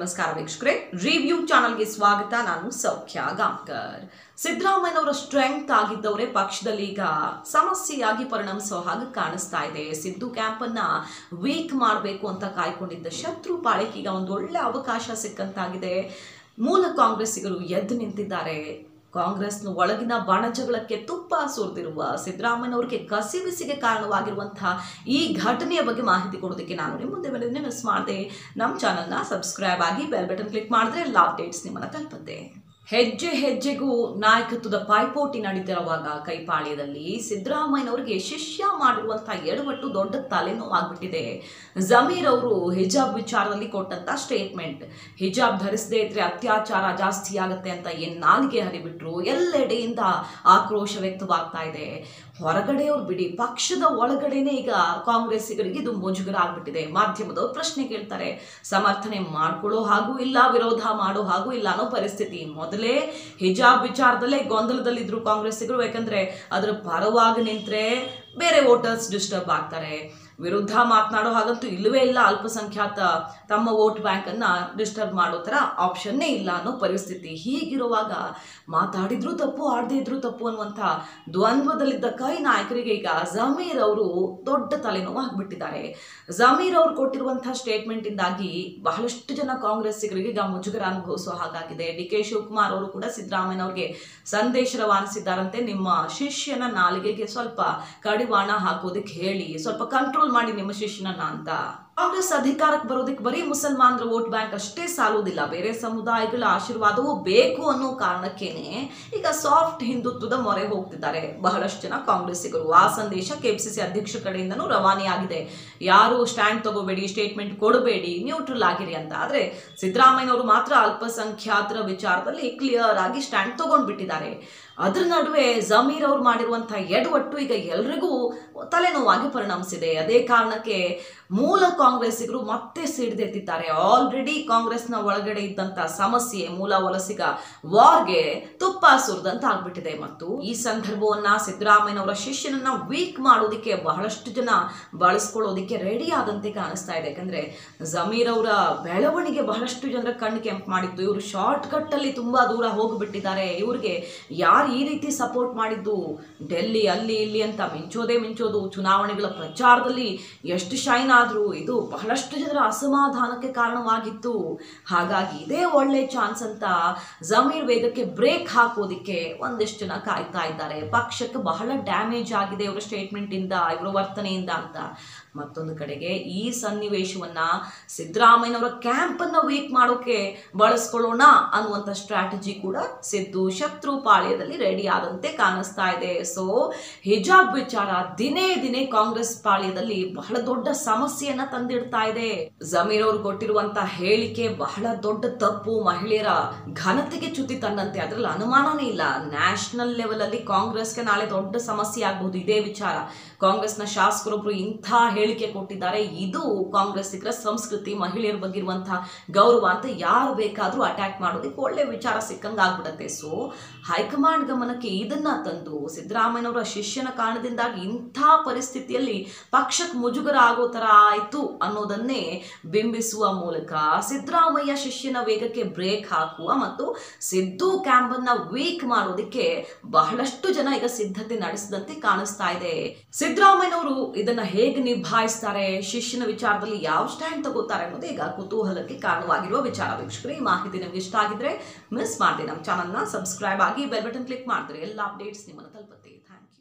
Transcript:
ನಮಸ್ಕಾರ ವೀಕ್ಷಕರೇ ರಿವ್ಯೂ ಚಾನಲ್ಗೆ ಸ್ವಾಗತ ನಾನು ಸೌಖ್ಯ ಗಾಂಕರ್ ಸಿದ್ದರಾಮಯ್ಯನವರ ಸ್ಟ್ರೆಂತ್ ಆಗಿದ್ದವರೇ ಪಕ್ಷದಲ್ಲಿ ಈಗ ಸಮಸ್ಯೆಯಾಗಿ ಪರಿಣಮಿಸೋ ಹಾಗೆ ಕಾಣಿಸ್ತಾ ಇದೆ ಸಿದ್ದು ಕ್ಯಾಂಪ್ ಅನ್ನ ವೀಕ್ ಮಾಡಬೇಕು ಅಂತ ಕಾಯ್ಕೊಂಡಿದ್ದ ಶತ್ರು ಪಾಳಿಗೆ ಈಗ ಒಂದು ಒಳ್ಳೆ ಅವಕಾಶ ಸಿಕ್ಕಂತಾಗಿದೆ ಮೂಲ ಕಾಂಗ್ರೆಸ್ಸಿಗರು ಎದ್ದು ನಿಂತಿದ್ದಾರೆ ಕಾಂಗ್ರೆಸ್ನ ಒಳಗಿನ ಬಾಣಜಗಳಕ್ಕೆ ತುಪ್ಪ ಸುರಿದಿರುವ ಸಿದ್ದರಾಮಯ್ಯನವರಿಗೆ ಕಸಿವಿಸಿಗೆ ಕಾರಣವಾಗಿರುವಂತಹ ಈ ಘಟನೆಯ ಬಗ್ಗೆ ಮಾಹಿತಿ ಕೊಡೋದಕ್ಕೆ ನಾನು ನಿಮ್ಮ ಮುಂದೆ ಬಂದಿದ್ದೇನೆ ಮಿಸ್ ಮಾಡದೆ ನಮ್ಮ ಚಾನಲ್ನ ಸಬ್ಸ್ಕ್ರೈಬ್ ಆಗಿ ಬೆಲ್ ಬಟನ್ ಕ್ಲಿಕ್ ಮಾಡಿದ್ರೆ ಎಲ್ಲ ಅಪ್ಡೇಟ್ಸ್ ನಿಮ್ಮನ್ನ ತಲುಪುತ್ತೆ ಹೆಜ್ಜೆ ಹೆಜ್ಜೆಗೂ ನಾಯಕತ್ವದ ಪೈಪೋಟಿ ನಡೀತಿರುವಾಗ ಕೈಪಾಳ್ಯದಲ್ಲಿ ಸಿದ್ದರಾಮಯ್ಯನವರಿಗೆ ಶಿಷ್ಯ ಮಾಡಿರುವಂತಹ ಎಡವಟ್ಟು ದೊಡ್ಡ ತಲೆನೋವಾಗ್ಬಿಟ್ಟಿದೆ ಜಮೀರ್ ಅವರು ಹಿಜಾಬ್ ವಿಚಾರದಲ್ಲಿ ಕೊಟ್ಟಂತ ಸ್ಟೇಟ್ಮೆಂಟ್ ಹಿಜಾಬ್ ಧರಿಸದೇ ಇದ್ರೆ ಅತ್ಯಾಚಾರ ಜಾಸ್ತಿ ಆಗುತ್ತೆ ಅಂತ ಏನ್ ನಾಲಿಗೆ ಹರಿಬಿಟ್ರು ಎಲ್ಲೆಡೆಯಿಂದ ಆಕ್ರೋಶ ವ್ಯಕ್ತವಾಗ್ತಾ ಇದೆ ಹೊರಗಡೆಯವ್ರು ಬಿಡಿ ಪಕ್ಷದ ಒಳಗಡೆನೆ ಈಗ ಕಾಂಗ್ರೆಸ್ಸಿಗರಿಗೆ ಇದು ಮುಜುಗರ ಆಗ್ಬಿಟ್ಟಿದೆ ಮಾಧ್ಯಮದವ್ರು ಪ್ರಶ್ನೆ ಕೇಳ್ತಾರೆ ಸಮರ್ಥನೆ ಮಾಡ್ಕೊಳ್ಳೋ ಹಾಗೂ ಇಲ್ಲ ವಿರೋಧ ಮಾಡೋ ಹಾಗೂ ಇಲ್ಲ ಅನ್ನೋ ಪರಿಸ್ಥಿತಿ ಮೊದಲೇ ಹಿಜಾಬ್ ವಿಚಾರದಲ್ಲೇ ಗೊಂದಲದಲ್ಲಿದ್ರು ಕಾಂಗ್ರೆಸ್ಸಿಗರು ಯಾಕಂದ್ರೆ ಅದ್ರ ಪರವಾಗಿ ನಿಂತ್ರೆ ಬೇರೆ ವೋಟರ್ಸ್ ಡಿಸ್ಟರ್ಬ್ ಆಗ್ತಾರೆ ವಿರುದ್ಧ ಮಾತನಾಡೋ ಹಾಗಂತೂ ಇಲ್ಲವೇ ಇಲ್ಲ ಅಲ್ಪಸಂಖ್ಯಾತ ತಮ್ಮ ವೋಟ್ ಬ್ಯಾಂಕ್ ಅನ್ನ ಡಿಸ್ಟರ್ಬ್ ಮಾಡೋ ತರ ಆಪ್ಷನ್ನೇ ಇಲ್ಲ ಅನ್ನೋ ಪರಿಸ್ಥಿತಿ ಹೀಗಿರುವಾಗ ಮಾತಾಡಿದ್ರು ತಪ್ಪು ಆಡದೇ ಇದ್ರು ತಪ್ಪು ಅನ್ನುವಂಥ ದ್ವಂದ್ವದಲ್ಲಿದ್ದ ಕೈ ನಾಯಕರಿಗೆ ಈಗ ಜಮೀರ್ ಅವರು ದೊಡ್ಡ ತಲೆನೋವು ಆಗ್ಬಿಟ್ಟಿದ್ದಾರೆ ಜಮೀರ್ ಅವರು ಕೊಟ್ಟಿರುವಂತಹ ಸ್ಟೇಟ್ಮೆಂಟ್ ಇಂದಾಗಿ ಬಹಳಷ್ಟು ಜನ ಕಾಂಗ್ರೆಸ್ಸಿಗರಿಗೆ ಈಗ ಮುಜುಗರ ಅನುಭವಿಸೋ ಹಾಗಾಗಿದೆ ಡಿ ಕೆ ಶಿವಕುಮಾರ್ ಅವರು ಕೂಡ ಸಿದ್ದರಾಮಯ್ಯನವ್ರಿಗೆ ಸಂದೇಶ ರವಾನಿಸಿದ್ದಾರಂತೆ ನಿಮ್ಮ ಶಿಷ್ಯನ ನಾಲಿಗೆಗೆ ಸ್ವಲ್ಪ ಕಡಿವಾಣ ಹಾಕೋದಕ್ಕೆ ಹೇಳಿ ಸ್ವಲ್ಪ ಕಂಟ್ರೋಲ್ ಮಾಡಿ ನಿಮ್ಮ ಶಿಷ್ಯನನ್ನ ಅಂತ ಕಾಂಗ್ರೆಸ್ ಅಧಿಕಾರಕ್ಕೆ ಬರೋದಕ್ಕೆ ಬರೀ ಮುಸಲ್ಮಾನರ ವೋಟ್ ಬ್ಯಾಂಕ್ ಅಷ್ಟೇ ಸಾಲುವುದಿಲ್ಲ ಬೇರೆ ಸಮುದಾಯಗಳ ಆಶೀರ್ವಾದವೂ ಬೇಕು ಅನ್ನೋ ಕಾರಣಕ್ಕೇನೆ ಈಗ ಸಾಫ್ಟ್ ಹಿಂದುತ್ವದ ಮೊರೆ ಹೋಗ್ತಿದ್ದಾರೆ ಬಹಳಷ್ಟು ಜನ ಕಾಂಗ್ರೆಸ್ಸಿಗರು ಆ ಸಂದೇಶ ಕೆಪಿಸಿಸಿ ಅಧ್ಯಕ್ಷ ಕಡೆಯಿಂದನೂ ರವಾನೆಯಾಗಿದೆ ಯಾರು ಸ್ಟ್ಯಾಂಡ್ ತಗೋಬೇಡಿ ಸ್ಟೇಟ್ಮೆಂಟ್ ಕೊಡಬೇಡಿ ನ್ಯೂಟ್ರಲ್ ಆಗಿರಿ ಅಂತ ಆದ್ರೆ ಸಿದ್ದರಾಮಯ್ಯನವರು ಮಾತ್ರ ಅಲ್ಪಸಂಖ್ಯಾತರ ವಿಚಾರದಲ್ಲಿ ಕ್ಲಿಯರ್ ಆಗಿ ಸ್ಟ್ಯಾಂಡ್ ತಗೊಂಡ್ಬಿಟ್ಟಿದ್ದಾರೆ ಅದ್ರ ನಡುವೆ ಜಮೀರ್ ಅವ್ರು ಮಾಡಿರುವಂತಹ ಎಡವಟ್ಟು ಈಗ ಎಲ್ರಿಗೂ ತಲೆನೋವಾಗಿ ಪರಿಣಮಿಸಿದೆ ಅದೇ ಕಾರಣಕ್ಕೆ ಮೂಲ ಕಾಂಗ್ರೆಸ್ಸಿಗರು ಮತ್ತೆ ಸಿಡಿದೆತ್ತಿದ್ದಾರೆ ಆಲ್ರೆಡಿ ಕಾಂಗ್ರೆಸ್ನ ಒಳಗಡೆ ಇದ್ದಂತ ಸಮಸ್ಯೆ ಮೂಲ ವಲಸಿಗ ವಾರ್ಗೆ ತುಪ್ಪ ಸುರಿದಂತ ಆಗ್ಬಿಟ್ಟಿದೆ ಮತ್ತು ಈ ಸಂದರ್ಭವನ್ನ ಸಿದ್ದರಾಮಯ್ಯನವರ ಶಿಷ್ಯನನ್ನ ವೀಕ್ ಮಾಡೋದಕ್ಕೆ ಬಹಳಷ್ಟು ಜನ ಬಳಸ್ಕೊಳ್ಳೋದಕ್ಕೆ ರೆಡಿ ಆದಂತೆ ಕಾಣಿಸ್ತಾ ಇದೆ ಯಾಕಂದ್ರೆ ಜಮೀರ್ ಅವರ ಬೆಳವಣಿಗೆ ಬಹಳಷ್ಟು ಜನರ ಕಣ್ಣು ಕೆಂಪು ಮಾಡಿತ್ತು ಇವರು ಶಾರ್ಟ್ ಕಟ್ ಅಲ್ಲಿ ತುಂಬಾ ದೂರ ಹೋಗ್ಬಿಟ್ಟಿದ್ದಾರೆ ಇವ್ರಿಗೆ ಯಾರು ಈ ರೀತಿ ಸಪೋರ್ಟ್ ಮಾಡಿದ್ದು ಡೆಲ್ಲಿ ಅಲ್ಲಿ ಇಲ್ಲಿ ಅಂತ ಮಿಂಚೋದೇ ಮಿಂಚೋದು ಚುನಾವಣೆಗಳ ಪ್ರಚಾರದಲ್ಲಿ ಎಷ್ಟು ಶೈನ್ ಆದ್ರೂ ಇದು ಬಹಳಷ್ಟು ಜನರ ಅಸಮಾಧಾನಕ್ಕೆ ಕಾರಣವಾಗಿತ್ತು ಹಾಗಾಗಿ ಇದೇ ಒಳ್ಳೆ ಚಾನ್ಸ್ ಅಂತ ಜಮೀರ್ ವೇಗಕ್ಕೆ ಬ್ರೇಕ್ ಹಾಕೋದಿಕ್ಕೆ ಒಂದಿಷ್ಟು ಜನ ಕಾಯ್ತಾ ಇದ್ದಾರೆ ಪಕ್ಷಕ್ಕೆ ಬಹಳ ಡ್ಯಾಮೇಜ್ ಆಗಿದೆ ಇವರ ಸ್ಟೇಟ್ಮೆಂಟ್ ಇಂದ ಇವರ ವರ್ತನೆಯಿಂದ ಅಂತ ಮತ್ತೊಂದು ಕಡೆಗೆ ಈ ಸನ್ನಿವೇಶವನ್ನ ಸಿದ್ದರಾಮಯ್ಯನವರ ಕ್ಯಾಂಪ್ ಅನ್ನ ವೀಕ್ ಮಾಡೋಕೆ ಬಳಸ್ಕೊಳ್ಳೋಣ ಅನ್ನುವಂಥ ಸ್ಟ್ರಾಟಜಿ ಕೂಡ ಸಿದ್ದು ಶತ್ರು ಪಾಳ್ಯದಲ್ಲಿ ರೆಡಿ ಆದಂತೆ ಕಾಣಿಸ್ತಾ ಇದೆ ಸೊ ಹಿಜಾಬ್ ವಿಚಾರ ದಿನೇ ದಿನೇ ಕಾಂಗ್ರೆಸ್ ಪಾಳ್ಯದಲ್ಲಿ ಬಹಳ ದೊಡ್ಡ ಸಮಸ್ಯೆಯನ್ನ ತಂದಿಡ್ತಾ ಇದೆ ಜಮೀರ್ ಅವರು ಕೊಟ್ಟಿರುವಂತ ಹೇಳಿಕೆ ಬಹಳ ದೊಡ್ಡ ತಪ್ಪು ಮಹಿಳೆಯರ ಘನತೆಗೆ ಚ್ಯುತಿ ತಂದಂತೆ ಅದ್ರಲ್ಲಿ ಅನುಮಾನನೇ ಇಲ್ಲ ನ್ಯಾಷನಲ್ ಲೆವೆಲ್ ಅಲ್ಲಿ ಕಾಂಗ್ರೆಸ್ಗೆ ನಾಳೆ ದೊಡ್ಡ ಸಮಸ್ಯೆ ಆಗಬಹುದು ಇದೇ ವಿಚಾರ ಕಾಂಗ್ರೆಸ್ನ ಶಾಸಕರೊಬ್ರು ಇಂಥ ಹೇಳಿಕೆ ಕೊಟ್ಟಿದ್ದಾರೆ ಇದು ಕಾಂಗ್ರೆಸ್ಸಿಗರ ಸಂಸ್ಕೃತಿ ಮಹಿಳೆಯರ ಬಗ್ಗೆ ಇರುವಂತಹ ಗೌರವ ಅಂತ ಯಾರು ಬೇಕಾದ್ರೂ ಅಟ್ಯಾಕ್ ಮಾಡೋದಕ್ಕೆ ಒಳ್ಳೆ ವಿಚಾರ ಸಿಕ್ಕಂಗ ಆಗ್ಬಿಡತ್ತೆ ಸೊ ಹೈಕಮಾಂಡ್ ಗಮನಕ್ಕೆ ಇದನ್ನ ತಂದು ಸಿದ್ದರಾಮಯ್ಯನವರ ಶಿಷ್ಯನ ಕಾರಣದಿಂದಾಗಿ ಇಂಥ ಪರಿಸ್ಥಿತಿಯಲ್ಲಿ ಪಕ್ಷಕ್ಕೆ ಮುಜುಗರ ಆಗೋ ತರ ಆಯ್ತು ಅನ್ನೋದನ್ನೇ ಬಿಂಬಿಸುವ ಮೂಲಕ ಸಿದ್ದರಾಮಯ್ಯ ಶಿಷ್ಯನ ವೇಗಕ್ಕೆ ಬ್ರೇಕ್ ಹಾಕುವ ಮತ್ತು ಸಿದ್ದು ಕ್ಯಾಂಪನ್ನ ವೀಕ್ ಮಾಡೋದಕ್ಕೆ ಬಹಳಷ್ಟು ಜನ ಈಗ ಸಿದ್ಧತೆ ನಡೆಸಿದಂತೆ ಕಾಣಿಸ್ತಾ ಇದೆ ಸಿದ್ದರಾಮಯ್ಯನವರು ಇದನ್ನ ಹೇಗೆ ನಿಭಾಯಿಸ್ತಾರೆ ಶಿಷ್ಯನ ವಿಚಾರದಲ್ಲಿ ಯಾವ ಸ್ಟ್ಯಾಂಡ್ ತಗೋತಾರೆ ಅನ್ನೋದು ಈಗ ಕುತೂಹಲಕ್ಕೆ ಕಾರಣವಾಗಿರುವ ವಿಚಾರ ವೀಕ್ಷಕರೇ ಈ ಮಾಹಿತಿ ನಿಮ್ಗೆ ಇಷ್ಟ ಆಗಿದ್ರೆ ಮಿಸ್ ಮಾಡಿ ನಮ್ಮ ಚಾನಲ್ನ ಸಬ್ಸ್ಕ್ರೈಬ್ ಆಗಿ ಬೆಲ್ ಬಟನ್ ಕ್ಲಿಕ್ ಮಾಡಿದ್ರೆ ಎಲ್ಲ ಅಪ್ಡೇಟ್ಸ್ ನಿಮ್ಮನ್ನು ತಲುಪುತ್ತೆ ಥ್ಯಾಂಕ್ ಯು